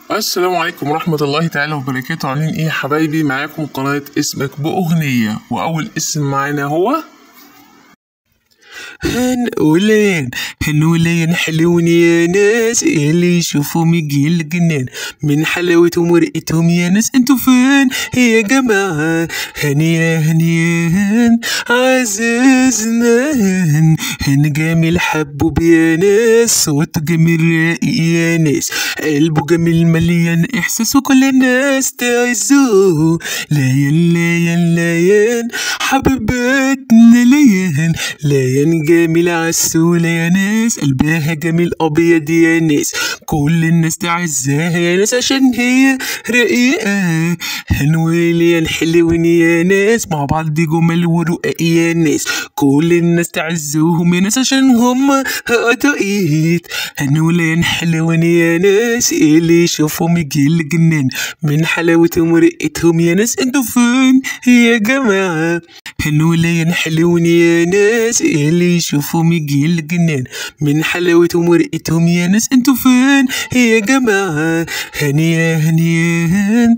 السلام عليكم ورحمة الله تعالى وبركاته عاملين ايه يا حبايبي معاكم قناة اسمك بأغنية وأول اسم معانا هو هنقولين هنقولين حلوين يا ناس اللي يشوفهم يجي الجنان من حلاوتهم ورقتهم يا ناس انتوا فين يا جماعة هنيا هنيا عزيزنا هن هن جميل حبوب يا ناس صوت جميل راقي يا ناس قلبه جميل مليان احساس وكل الناس تعزوه ليان ليان ليان حبيبتنا ليان ليان جميل عسولة يا ناس قلبها جميل ابيض يا ناس كل الناس تعزها يا ناس عشان هي رقيقة هنوليان حلوين يا ناس مع بعض جمال ورقاق يا ناس كل الناس تعزوهم يا ناس عشان هم قطاقيت هنوليان حلوين يا ناس اللي يشوفهم يجي الجنان من حلاوتهم ورقتهم يا ناس انتوا فين يا جماعة هنوليان حلوين يا ناس اللي يشوفهم يجي الجنان من حلاوتهم ورقتهم يا ناس انتوا فين يا جماعة هنيا هنيا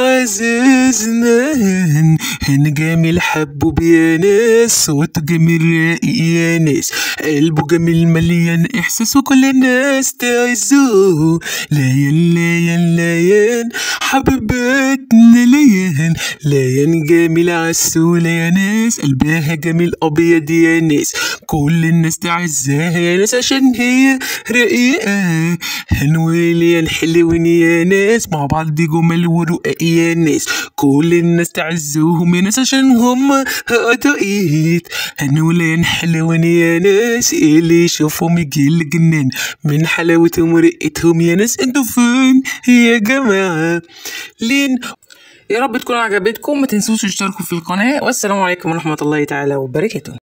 عزيزنا هن هن جميل حبوب يا ناس صوته جميل راقي يا ناس قلبه جميل مليان احساس وكل الناس تعزوه ليان ليان ليان حبيبتنا ليان ليان جميل عسولة يا ناس قلبها جميل ابيض يا ناس كل الناس تعزها يا ناس عشان هي رقيقة هنوليان حلوين يا ناس مع بعض جمال ورقاق يا ناس كل الناس تعزوهم يا ناس عشان هم قطاقيت هنوليان حلوين يا ناس اللي يشوفهم يجي الجنان من حلاوتهم ورقتهم يا ناس انتوا فين يا جماعة لين يا رب تكون عجبتكم ما تنسوش تشتركوا في القناة والسلام عليكم ورحمة الله تعالى وبركاته